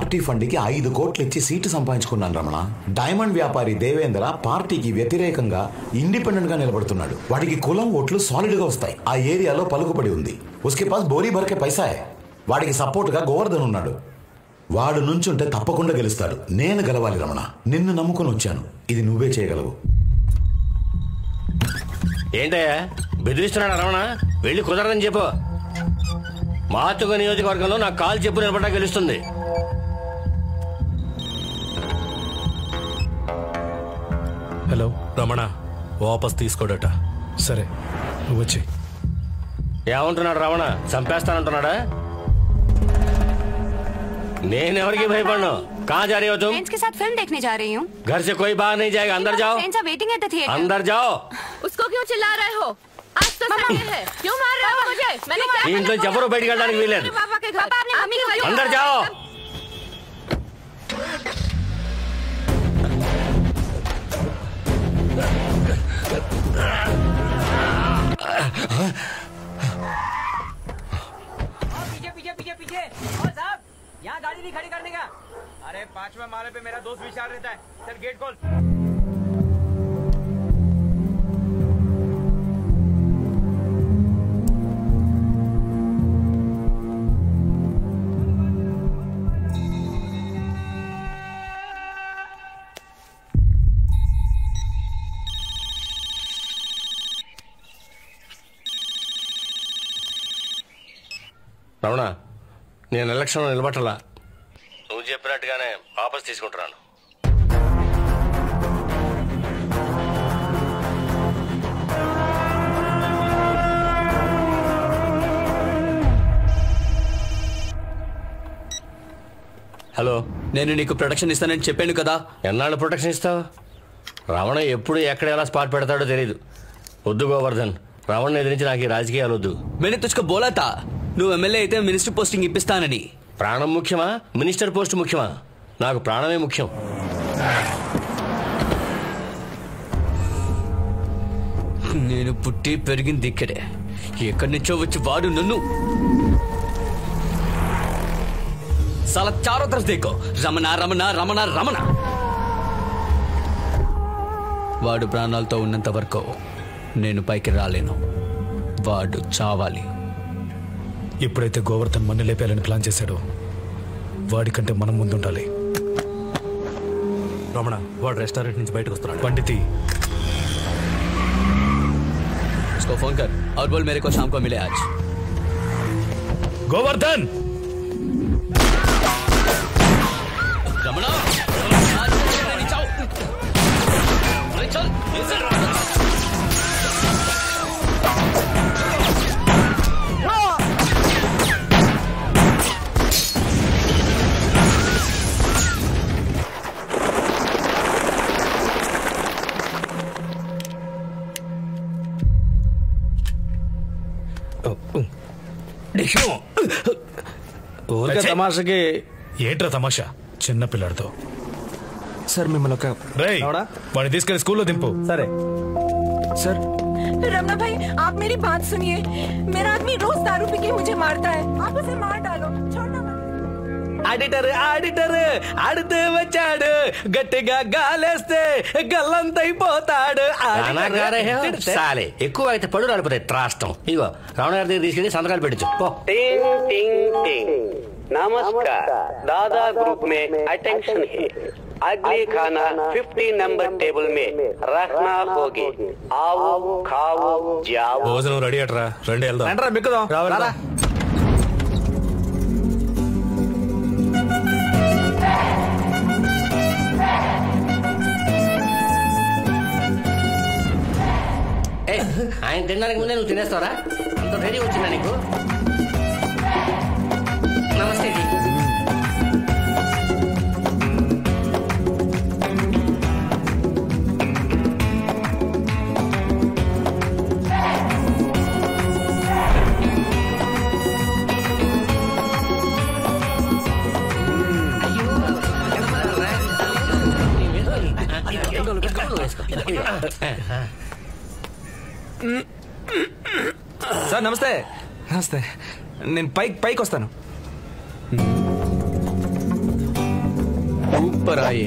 Party ఫండ్కి ఐదు కోట్లు ఇచ్చి సీటు సంపాదించుకున్నాను రమణ డైమండ్ వ్యాపారి దేవేంద్ర పార్టీకి వ్యతిరేకంగా ఇండిపెండెంట్ గా నిలబడుతున్నాడు వాడికి కులం ఓట్లు సాలిడ్ గా వస్తాయి ఆ ఏరియాలో పలుకుబడి ఉంది ఉస్కే పాస్ బోరీ భర్కే పైసా హై. వాడికి సపోర్ట్ గా గోవర్ధన్ ఉన్నాడు వాడు నుంచుంటే తప్పకుండా గెలుస్తాడు నేను గెలవాలి రమణ నిన్ను నమ్ముకొని వచ్చాను ఇది నువ్వే చేయగలవు ఏంటయ్యా బెదిరిస్తున్నాడు రమణ వెళ్ళి కుదరదని చెప్పు మాతుగ నియోజకవర్గంలో నాకు కాల్ చెప్పు నిలబడ్డా గెలుస్తుంది హలో రమణ వాపస్ తీసుకోడట సరే నువ్వు వచ్చి ఏమంటున్నాడు రమణ చంపేస్తానంటున్నాడా నేనెవరికి భయపడను कहाँ जा रही हो तुम फ्रेंड्स के साथ फिल्म देखने जा रही हूँ घर से कोई बाहर नहीं जाएगा अंदर जाओ friends are waiting at the theatre अंदर जाओ उसको क्यों चिल्ला रहे हो आज तो संडे है क्यों मार रहे हो मुझे मैंने क्या ఇంట్లో ఎవరు బయటికి వెళ్ళడానికి వీలేదు मेरे पापा के घर पापा अपनी मम्मी को अंदर जाओ पीछे पीछे पीछे पीछे और साहब यहाँ गाड़ी नहीं खड़ी करने का अरे पांचवा माले पे मेरा दोस्त विशाल रहता है चल गेट खोल రమణ నేను ఎలక్షన్ నిలబట్టలా నువ్వు చెప్పినట్టుగానే వాపస్ తీసుకుంటున్నాను హలో నేను నీకు ప్రొటెక్షన్ ఇస్తానని చెప్పాను కదా ఎన్నాళ్ళు ప్రొటెక్షన్ ఇస్తావు రమణ ఎప్పుడు ఎక్కడ ఎలా స్పాట్ పెడతాడో తెలియదు వద్దు గోవర్ధన్ రమణ ఎదిరించి నాకు ఈ రాజకీయాలు వద్దు మేనే తుచ్చుకో బోలాతా నువ్వు ఎమ్మెల్యే అయితే మినిస్టర్ పోస్టింగ్ ఇప్పిస్తానని ప్రాణం ముఖ్యమా మినిస్టర్ పోస్ట్ ముఖ్యమా నాకు ప్రాణమే ముఖ్యం నేను పుట్టి పెరిగింది ఇక్కడే ఎక్కడి నుంచో వచ్చి వాడు నన్ను సాలా చారో తరఫ్ దేకో రమణ రమణ రమణ రమణ వాడు ప్రాణాలతో ఉన్నంత వరకు నేను పైకి రాలేను వాడు చావాలి ఎప్పుడైతే గోవర్ధన్ మన్ను లేపేయాలని ప్లాన్ చేశాడో వాడికంటే మనం ముందుండాలి రమణ వాడు రెస్టారెంట్ నుంచి బయటకు వస్తున్నాడు పండితి उसको फोन कर और बोल मेरे को शाम को मिले आज గోవర్ధన్ रमणा आज नहीं जाओ अरे चल इधर ఊరికే తమాషకి ఏంట్రా తమాషా చిన్న పిల్లాడితో సార్ మిమ్మల్ని ఒక రేయ్ వాడిని తీసుకెళ్లి స్కూల్లో దింపు సరే సార్ रमना भाई आप मेरी बात सुनिए मेरा आदमी रोज दारू पी के मुझे मारता है आप उसे मार डालो छोड़ना मत ఆడిటర్ ఆడిటర్ ఆడితే వచ్చాడు గట్టిగా గాలేస్తే గల్లంతైపోతాడు నానా గారే హే, సాలే ఎక్కువ అయితే పడు రాలిపోతాయి త్రాష్టం ఇగో రమణ గారి దగ్గర తీసుకెళ్ళి సంతకాలు పెట్టచ్చు పో टिंग टिंग टिंग नमस्कार दादा ग्रुप में अटेंशन है अगली खाना 50 नंबर टेबल में रखना होगी आओ खाओ जाओ భోజనం రెడీ అట్రా రండి వెళ్దాం రండ్రా మిక్కుదాం రారా ఏ, ఆయన తినడానికి ముందే నువ్వు తినేస్తావరా అంత రెడీ వచ్చిందా నీకు నమస్తే జీ సార్ నమస్తే నమస్తే నేను పైకి పైకి వస్తాను पर आए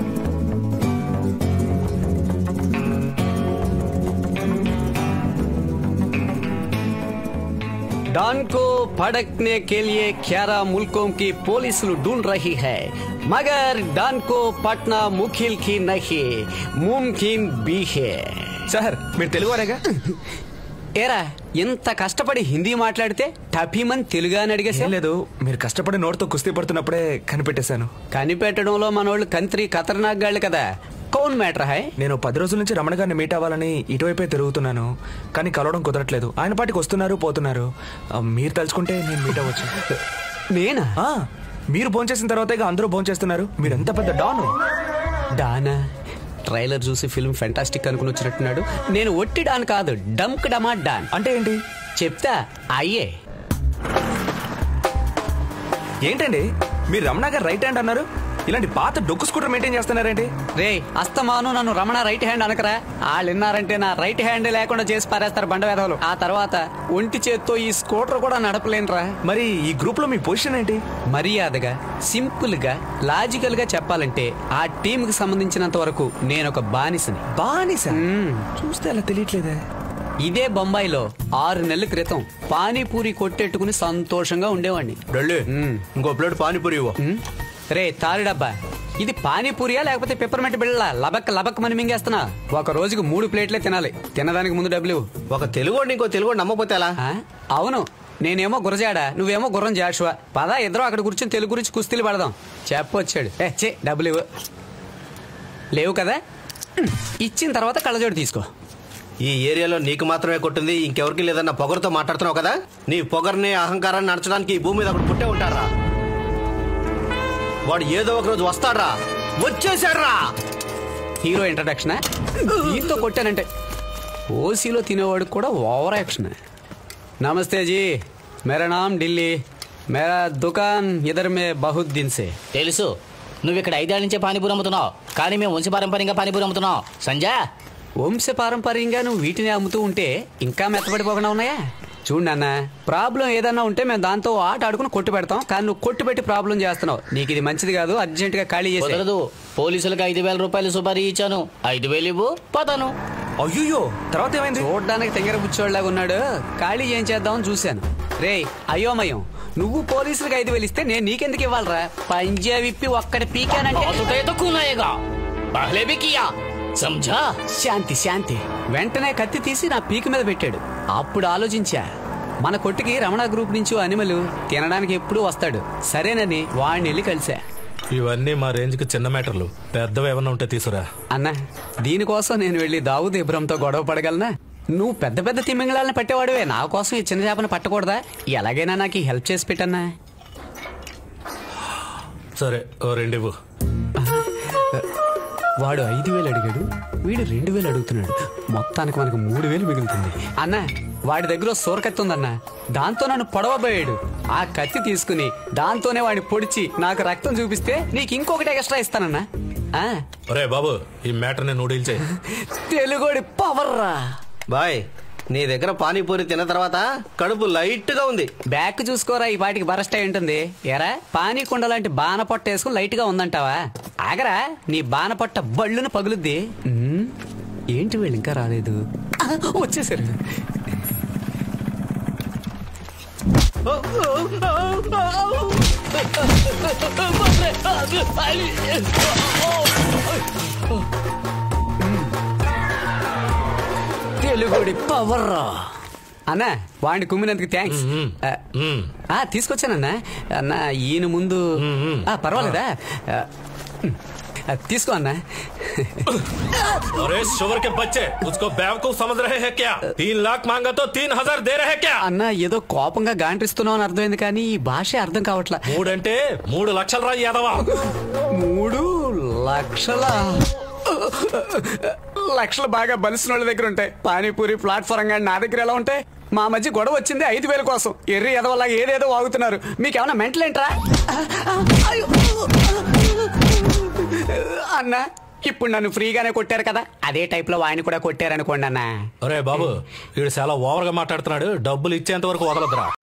डॉन को भड़कने के लिए ग्यारह मुल्कों की पुलिस ढूंढ रही है मगर डॉन को पटना मुखिल की नहीं मुमकिन भी है సార్ మీరు తెలుగు వారేగా ఏరా ఇంత కష్టపడి హిందీ మాట్లాడితే టఫీమని తెలుగు అని అడిగేసా ఏం లేదు మీరు కష్టపడి నోటితో కుస్తీ పడుతున్నప్పుడే కనిపెట్టేశాను కనిపెట్టడంలో మనోళ్ళు కంత్రి ఖతర్నాక్ గాళ్ళు కదా కౌన్ మ్యాటర్ హాయ్ నేను పది రోజుల నుంచి రమణ గారిని మీట్ అవ్వాలని ఇటువైపే తిరుగుతున్నాను కానీ కలవడం కుదరట్లేదు ఆయన పాటికి వస్తున్నారు పోతున్నారు ఆ, మీరు తలుచుకుంటే నేను మీట్ అవ్వచ్చు నేనా ఆ, మీరు భోంచేసిన తర్వాతే అందరూ భోంచేస్తున్నారు మీరు ఎంత పెద్ద డాను డానా ట్రైలర్ చూసి ఫిల్మ్ ఫెంటాస్టిక్ అనుకుని వచ్చినట్టున్నాడు నేను ఒట్టి డాన్ కాదు డంక్ డమా డాన్ అంటే ఏంటి చెప్తా అయ్యే ఏంటండి మీరు రమణ గారు రైట్ హ్యాండ్ అన్నారు ఇలాంటి పాత డొక్కు స్కూటర్ మెయింటైన్ చేస్తున్నారేంటి రే అస్తమాను నన్ను రమణ రైట్ హ్యాండ్ అనకరా వాళ్ళు విన్నారంటే నా రైట్ హ్యాండ్ లేకుండా చేసి పారేస్తారు బండ వేధవులు ఆ తర్వాత ఒంటి చేత్తో ఈ స్కూటర్ కూడా నడపలేనురా మరి ఈ గ్రూప్ లో మీ పొజిషన్ ఏంటి మర్యాదగా సింపుల్ గా లాజికల్ గా చెప్పాలంటే ఆ టీమ్ కి సంబంధించినంత వరకు నేను ఒక బానిసని బానిస మ్మ్. చూస్తే అలా తెలియట్లేదే ఇదే బొంబాయిలో ఆరు నెలల క్రితం పానీపూరి కొట్టెట్టుకుని సంతోషంగా ఉండేవాడిని మ్మ్. ఇంకో ప్లేట్ పానీపూరి ఇవ్వు మ్మ్. రే తారు డబ్బా ఇది పానీపూరియా లేకపోతే పెప్పర్మెంట్ బిళ్ళ లబక్ లబక్ మని మింగేస్తున్నా ఒక రోజుకు మూడు ప్లేట్లే తినాలి తినడానికి ముందు డబ్బులు ఇవ్వు. ఒక తెలుగు ఇంకో తెలుగు నమ్మపోతే ఎలా ఆ? అవును నేనేమో గురజాడ నువ్వేమో గుర్రం జాషువా పదా ఇద్దరం అక్కడ కూర్చొని తెలుగు గురించి కుస్తీలు పడదాం చెప్పొచ్చాడు ఏ చే డబ్బులు ఇవ్వు లేవు కదా మ్మ్. ఇచ్చిన తర్వాత కళ్ళజోడు తీసుకో ఈ ఏరియాలో నీకు మాత్రమే కొట్టింది ఇంకెవరికి లేదన్న పొగరుతో మాట్లాడుతున్నావు కదా నీ పొగర్ని అహంకారాన్ని నడచడానికి ఈ భూమి మీద ఒకటి పుట్టే ఉంటారా వాడు ఏదో ఒక రోజు వస్తాడ్రా వచ్చేసాడ్రా హీరో ఇంట్రడక్షన్ దీంతో కొట్టానంటే ఓసీలో తినేవాడు కూడా ఓవర్ యాక్షన్ నమస్తే జీ మేరా నామ్ ఢిల్లీ మేరా దుకాన్ ఇదర్ మే బహుత్ దిన్ సే తెలుసు నువ్వు ఇక్కడ ఐదేళ్ల నుంచే పానీపూరి అమ్ముతున్నావు కానీ మేము వంశ పారంపర్యంగా పానీపూరి అమ్ముతున్నాం సంజయ్ వంశ పారంపర్యంగా నువ్వు వీటిని అమ్ముతూ ఉంటే ఇంకా మెత్తబడిపోకుండా ఉన్నాయా చూడు నాన్న ప్రాబ్లం ఏదన్నా ఉంటే మేము దాంతో ఆట ఆడుకుని కొట్టు పెడతాం కానీ నువ్వు కొట్టు పెట్టి ప్రాబ్లం చేస్తున్నావు నీకు ఇది మంచిది కాదు అర్జెంట్ గా ఖాళీ చేసి కుదరదు పోలీసులకు ఐదు వేల రూపాయలు సుపారీ ఇచ్చాను ఐదు వేలు ఇవ్వు పోతాను అయ్యో తర్వాత ఏమైంది చూడడానికి తెంగర బుచ్చోళ్ళగా ఉన్నాడు ఖాళీ ఏం చేద్దామని చూశాను రే అయోమయం నువ్వు పోలీసులకు ఐదు వేలు ఇస్తే నేను నీకెందుకు ఇవ్వాలరా పంజా విప్పి ఒక్కటి పీకానంటే అవుతుంటే तो खून आएगा पहले भी किया समझा శాంతి శాంతి వెంటనే కత్తి తీసి నా పీక మీద పెట్టాడు అప్పుడు ఆలోచించా మన కొట్టుకి రమణ గ్రూప్ నుంచి ఓ అనిమలు తినడానికి ఎప్పుడూ వస్తాడు సరేనని వాడిని వెళ్ళి కలిసా ఇవన్నీ మా రేంజ్కి చిన్న మ్యాటర్లు పెద్దవి ఏమన్నా ఉంటే తీసురా అన్న దీనికోసం నేను వెళ్ళి దావుద్ ఇబ్రహంతో గొడవ పడగలనా నువ్వు పెద్ద పెద్ద తిమ్మింగళాలను పట్టేవాడువే నా కోసం ఈ చిన్న చేపను పట్టకూడదా ఎలాగైనా నాకు ఈ హెల్ప్ చేసి పెట్టన్నా సరే ఓ రెండు ఇవ్వు వాడు ఐదు వేలు అడిగాడు వీడు రెండు వేలు అడుగుతున్నాడు మొత్తానికి మనకు మూడు వేలు మిగులుతుంది అన్న వాడి దగ్గర ఓ సోరకత్తి ఉందన్న దాంతో నన్ను పొడవబోయాడు ఆ కత్తి తీసుకుని దాంతోనే వాడిని పొడిచి నాకు రక్తం చూపిస్తే నీకు ఇంకొకటి ఎక్స్ట్రా ఇస్తానన్నా ఆ, ఒరే బాబు ఈ మ్యాటర్ని నూడిల్ చేయి తెలుగోడి పవర్ రా బాయ్ నీ దగ్గర పానీపూరి తిన్న తర్వాత కడుపు లైట్ గా ఉంది బ్యాక్ చూసుకోరా ఈ పాటికి బరస్ట్ అయి ఉంటుంది ఎరా పానీ కుండ లాంటి బాన పొట్ట వేసుకుని లైట్ గా ఉందంటావా ఆగరా నీ బాన పొట్ట బళ్ళును పగులుద్ది ఉమ్, ఏంటి వీళ్ళు ఇంకా రాలేదు ఆ, వచ్చేసారు తెలుగుడి పవర్ అన్న వాడిని కుమ్మినందుకు థ్యాంక్స్ ఆ, తీసుకొచ్చానన్నా అన్న ఈయన ముందు ఆ, పర్వాలేదా ఆ, ఆ, తీసుకో అన్నా अरे शुगर के बच्चे उसको बेवकूफ समझ रहे हैं क्या तीन लाख मांगा तो तीन हजार दे रहे क्या అన్న ఏదో కోపంగా గాంట్రిస్తున్నావు అని అర్థమైంది కానీ ఈ భాష అర్థం కావట్లా మూడంటే మూడు లక్షలు రా యాదవా మూడు లక్షల లక్షలు బాగా బలిసిన వాళ్ళ దగ్గర ఉంటాయి పానీపూరి ప్లాట్ఫారం కానీ నా దగ్గర ఎలా ఉంటాయి మా మధ్య గొడవ వచ్చింది ఐదు వేల కోసం ఎర్రి ఎదవలా ఏదేదో వాగుతున్నారు మీకేమన్నా మెంటల్ ఏంట్రా అయ్యో. అన్న ఇప్పుడు నన్ను ఫ్రీగానే కొట్టారు కదా అదే టైప్ లో వాడిని కూడా కొట్టారనుకోండి అన్న అరే బాబు వీడు చాలా ఓవర్ గా మాట్లాడుతున్నాడు డబ్బులు ఇచ్చేంత వరకు వదలదురా